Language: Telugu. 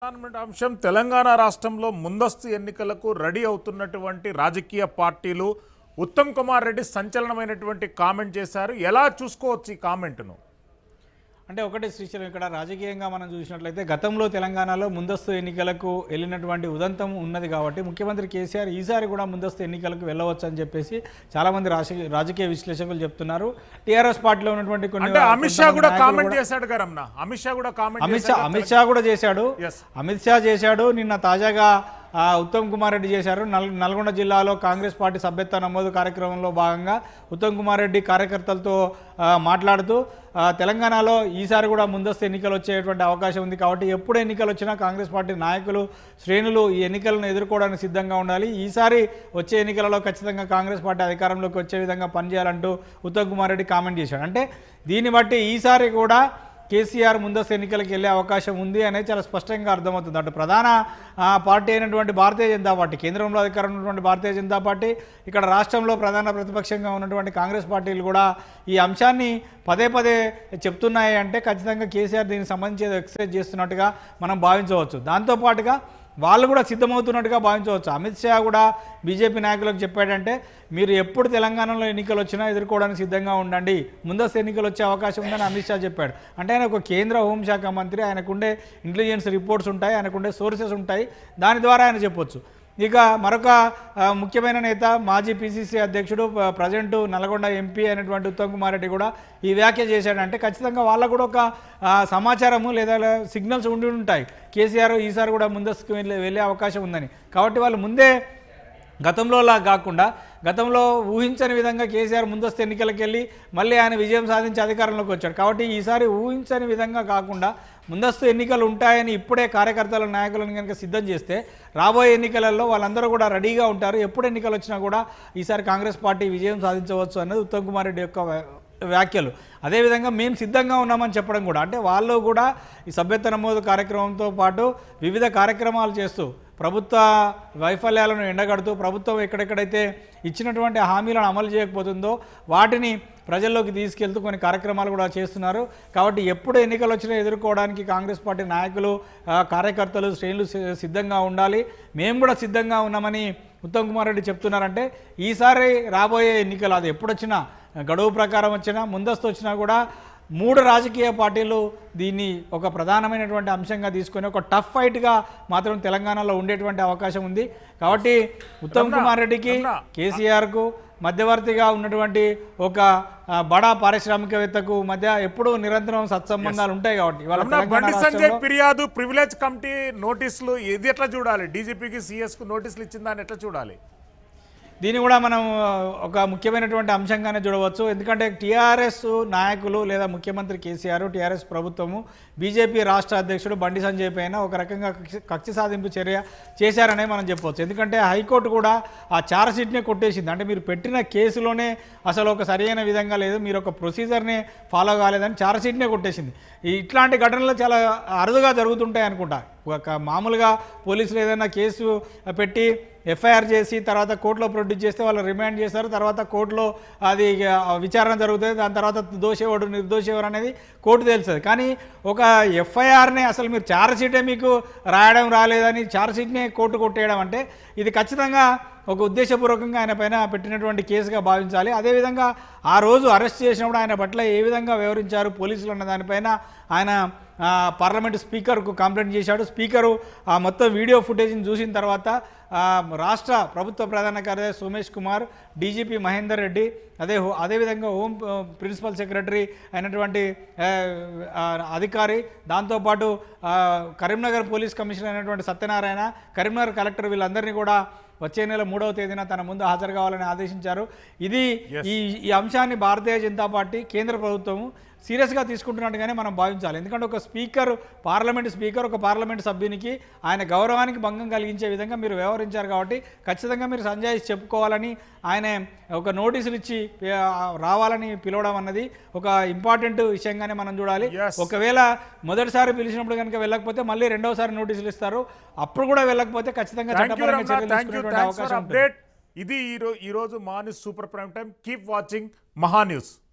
ప్రధానమైన అంశం తెలంగాణ రాష్ట్రంలో ముందస్తు ఎన్నికలకు రెడీ అవుతున్నటువంటి రాజకీయ పార్టీలు ఉత్తమ్ కుమార్ రెడ్డి సంచలనమైనటువంటి కామెంట్ చేశారు ఎలా చూసుకోవచ్చు ఈ కామెంట్ను అంటే ఒకటి శ్రీశైలం ఇక్కడ రాజకీయంగా మనం చూసినట్లయితే గతంలో తెలంగాణలో ముందస్తు ఎన్నికలకు వెళ్ళినటువంటి ఉదంతం ఉన్నది కాబట్టి ముఖ్యమంత్రి కేసీఆర్ ఈసారి కూడా ముందస్తు ఎన్నికలకు వెళ్ళవచ్చు అని చెప్పేసి చాలా మంది రాజకీయ రాజకీయ విశ్లేషకులు చెప్తున్నారు టీఆర్ఎస్ పార్టీలో ఉన్నటువంటి కొన్ని అంటే అమిత్ షా కూడా కొంతమంది నాయకులు కామెంట్ చేశాడు గారమ్న అమిత్ షా కూడా కామెంట్ అమిత్ షా అమిత్ షా కూడా చేశాడు Yes. అమిత్ షా చేశాడు నిన్న తాజాగా ఆ, ఉత్తమ్ కుమార్ రెడ్డి చేశారు నల్ నల్గొండ జిల్లాలో కాంగ్రెస్ పార్టీ సభ్యత్వ నమోదు కార్యక్రమంలో భాగంగా ఉత్తమ్ కుమార్ రెడ్డి కార్యకర్తలతో ఆ, మాట్లాడుతూ ఆ, తెలంగాణలో ఈసారి కూడా ముందస్తు ఎన్నికలు వచ్చేటువంటి అవకాశం ఉంది కాబట్టి ఎప్పుడు ఎన్నికలు వచ్చినా కాంగ్రెస్ పార్టీ నాయకులు శ్రేణులు ఈ ఎన్నికలను ఎదుర్కోవడానికి సిద్ధంగా ఉండాలి ఈసారి వచ్చే ఎన్నికలలో ఖచ్చితంగా కాంగ్రెస్ పార్టీ అధికారంలోకి వచ్చే విధంగా పనిచేయాలంటూ ఉత్తమ్ కుమార్ రెడ్డి కామెంట్ చేశాడు అంటే దీన్ని బట్టి ఈసారి కూడా కేసీఆర్ ముందస్తు ఎన్నికలకు వెళ్ళే అవకాశం ఉంది అనేది చాలా స్పష్టంగా అర్థమవుతుంది అటు ప్రధాన ఆ, పార్టీ అయినటువంటి భారతీయ జనతా పార్టీ కేంద్రంలో అధికారంలో ఉన్నటువంటి భారతీయ జనతా పార్టీ ఇక్కడ రాష్ట్రంలో ప్రధాన ప్రతిపక్షంగా ఉన్నటువంటి కాంగ్రెస్ పార్టీలు కూడా ఈ అంశాన్ని పదే పదే చెప్తున్నాయి అంటే ఖచ్చితంగా కేసీఆర్ దీనికి సంబంధించి ఎక్సైజ్ చేస్తున్నట్టుగా మనం భావించవచ్చు దాంతోపాటుగా వాళ్ళు కూడా సిద్ధమవుతున్నట్టుగా భావించవచ్చు అమిత్ షా కూడా బీజేపీ నాయకులకు చెప్పాడంటే మీరు ఎప్పుడు తెలంగాణలో ఎన్నికలు వచ్చినా ఎదుర్కోవడానికి సిద్ధంగా ఉండండి ముందస్తు ఎన్నికలు వచ్చే అవకాశం ఉందని అమిత్ షా చెప్పాడు అంటే ఆయన ఒక కేంద్ర హోంశాఖ మంత్రి ఆయనకుండే ఇంటెలిజెన్స్ రిపోర్ట్స్ ఉంటాయి ఆయనకుండే సోర్సెస్ ఉంటాయి దాని ద్వారా ఆయన చెప్పొచ్చు ఇక మరొక ఆ, ముఖ్యమైన నేత మాజీ పిసిసి అధ్యక్షుడు ప- ప్రజెంట్ నల్గొండ ఎంపీ అయినటువంటి ఉత్తమ్ కుమార్ రెడ్డి కూడా ఈ వ్యాఖ్య చేశాడంటే ఖచ్చితంగా వాళ్ళకు కూడా ఒక ఆ, సమాచారము లేదా సిగ్నల్స్ ఉండి ఉంటాయి కేసీఆర్ ఈసారి కూడా ముందస్తుకు వెళ్ళే వెళ్ళే అవకాశం ఉందని కాబట్టి వాళ్ళు ముందే గతంలోలా కాకుండా గతంలో ఊహించని విధంగా కేసీఆర్ ముందస్తు ఎన్నికలకు వెళ్ళి మళ్ళీ ఆయన విజయం సాధించి అధికారంలోకి వచ్చాడు కాబట్టి ఈసారి ఊహించని విధంగా కాకుండా ముందస్తు ఎన్నికలు ఉంటాయని ఇప్పుడే కార్యకర్తల నాయకులను కనుక సిద్ధం చేస్తే రాబోయే ఎన్నికలలో వాళ్ళందరూ కూడా రెడీగా ఉంటారు ఎప్పుడు ఎన్నికలు వచ్చినా కూడా ఈసారి కాంగ్రెస్ పార్టీ విజయం సాధించవచ్చు అన్నది ఉత్తమ్ కుమార్ రెడ్డి యొక్క వ్య- వ్యాఖ్యలు అదేవిధంగా మేము సిద్ధంగా ఉన్నామని చెప్పడం కూడా అంటే వాళ్ళు కూడా ఈ సభ్యత్వ నమోదు కార్యక్రమంతో పాటు వివిధ కార్యక్రమాలు చేస్తూ ప్రభుత్వ వైఫల్యాలను ఎండగడుతూ ప్రభుత్వం ఎక్కడెక్కడైతే ఇచ్చినటువంటి హామీలను అమలు చేయకపోతుందో వాటిని ప్రజల్లోకి తీసుకెళ్తూ కొన్ని కార్యక్రమాలు కూడా చేస్తున్నారు కాబట్టి ఎప్పుడు ఎన్నికలు వచ్చినా ఎదుర్కోవడానికి కాంగ్రెస్ పార్టీ నాయకులు ఆ, కార్యకర్తలు శ్రేణులు సి- సిద్ధంగా ఉండాలి మేము కూడా సిద్ధంగా ఉన్నామని ఉత్తమ్ కుమార్ రెడ్డి చెప్తున్నారంటే ఈసారి రాబోయే ఎన్నికలు అది ఎప్పుడొచ్చినా గడువు ప్రకారం వచ్చినా ముందస్తు వచ్చినా కూడా మూడు రాజకీయ పార్టీలు దీన్ని ఒక ప్రధానమైనటువంటి అంశంగా తీసుకొని ఒక టఫ్ ఫైట్గా మాత్రం తెలంగాణలో ఉండేటువంటి అవకాశం ఉంది కాబట్టి ఉత్తమ్ రమణ, కుమార్ రెడ్డికి రమణ. కేసీఆర్కు మధ్యవర్తిగా ఉన్నటువంటి ఒక ఆ, బడా పారిశ్రామికవేత్తకు మధ్య ఎప్పుడూ నిరంతరం సత్సంబంధాలు ఉంటాయి కాబట్టి వాళ్ళ రమణ, తెలంగాణ బండి సంజయ్ రాష్ట్రంలో ఫిర్యాదు ప్రివిలేజ్ కమిటీ నోటీసులు ఇది ఎట్లా చూడాలి డీజీపీకి సిఎస్ కు నోటీసులు ఇచ్చిందని ఎట్లా చూడాలి దీన్ని కూడా మనం ఆ, ఒక ముఖ్యమైనటువంటి అంశంగానే చూడవచ్చు ఎందుకంటే టీఆర్ఎస్ నాయకులు లేదా ముఖ్యమంత్రి కేసీఆర్ టీఆర్ఎస్ ప్రభుత్వము బీజేపీ రాష్ట్ర అధ్యక్షుడు బండి సంజయ్ పైన ఒక రకంగా కక్ష- కక్ష సాధింపు చర్య చేశారనే మనం చెప్పవచ్చు ఎందుకంటే హైకోర్టు కూడా ఆ ఛార్జ్షీట్నే కొట్టేసింది అంటే మీరు పెట్టిన కేసులోనే అసలు ఒక సరైన విధంగా లేదు మీరు ఒక ప్రొసీజర్ని ఫాలో కాలేదని ఛార్జ్షీట్నే కొట్టేసింది ఈ ఇట్లాంటి ఘటనలు చాలా అరుదుగా జరుగుతుంటాయి అనుకుంటా ఒక మామూలుగా పోలీసులు ఏదైనా కేసు పెట్టి ఎఫ్ఐఆర్ చేసి తర్వాత కోర్టులో ప్రొడ్యూస్ చేస్తే వాళ్ళు రిమాండ్ చేస్తారు తర్వాత కోర్టులో అది ఇక విచారణ జరుగుతుంది దాని తర్వాత దోషేవాడు నిర్దోషేవారు అనేది కోర్టు తెలుస్తుంది కానీ ఒక ఎఫ్ఐఆర్ని అసలు మీరు ఛార్జ్ షీటే మీకు రాయడం రాలేదని ఛార్జ్ షీట్ని కోర్టు కొట్టేయడం అంటే ఇది ఖచ్చితంగా ఒక ఉద్దేశపూర్వకంగా ఆయన పైన పెట్టినటువంటి కేసుగా భావించాలి అదేవిధంగా ఆ రోజు అరెస్ట్ చేసినప్పుడు ఆయన పట్ల ఏ విధంగా వ్యవహరించారు పోలీసులు అన్న దానిపైన ఆయన ఆ, పార్లమెంట్ స్పీకర్కు కంప్లైంట్ చేశాడు స్పీకరు ఆ మొత్తం వీడియో ఫుటేజ్ని చూసిన తర్వాత ఆ, రాష్ట్ర ప్రభుత్వ ప్రధాన కార్యదర్శి సోమేష్ కుమార్ డీజీపీ మహేందర్ రెడ్డి అదే హో- అదేవిధంగా హోమ్ ఆ, ప్రిన్సిపల్ సెక్రటరీ అయినటువంటి ఆ, ఆ, అధికారి దాంతోపాటు ఆ, కరీంనగర్ పోలీస్ కమిషనర్ అయినటువంటి సత్యనారాయణ కరీంనగర్ కలెక్టర్ వీళ్ళందరినీ కూడా వచ్చే నెల మూడవ తేదీన తన ముందు హాజరు కావాలని ఆదేశించారు ఇది ఈ ఈ అంశాన్ని భారతీయ జనతా పార్టీ కేంద్ర ప్రభుత్వము సీరియస్గా తీసుకుంటున్నట్టుగానే మనం భావించాలి ఎందుకంటే ఒక స్పీకర్ పార్లమెంట్ స్పీకర్ ఒక పార్లమెంట్ సభ్యునికి ఆయన గౌరవానికి భంగం కలిగించే విధంగా మీరు వ్యవహరించారు కాబట్టి ఖచ్చితంగా మీరు సంజాయిషి చెప్పుకోవాలని ఆయన ఒక నోటీసులు ఇచ్చి ఆ, రావాలని పిలవడం అన్నది ఒక ఇంపార్టెంట్ విషయంగానే మనం చూడాలి Yes. ఒకవేళ మొదటిసారి పిలిచినప్పుడు కనుక వెళ్ళకపోతే మళ్ళీ రెండోసారి నోటీసులు ఇస్తారు అప్పుడు కూడా వెళ్ళకపోతే ఖచ్చితంగా థ్యాంక్ యూ చట్టపరంగా రమణ చర్యలు థ్యాంక్ యూ తీసుకునేటువంటి థ్యాంక్స్ ఫర్ అవకాశం ఉంటుంది అప్డేట్ ఇది ఈ రో- ఈ రోజు మా news super prime time keep watching Maha news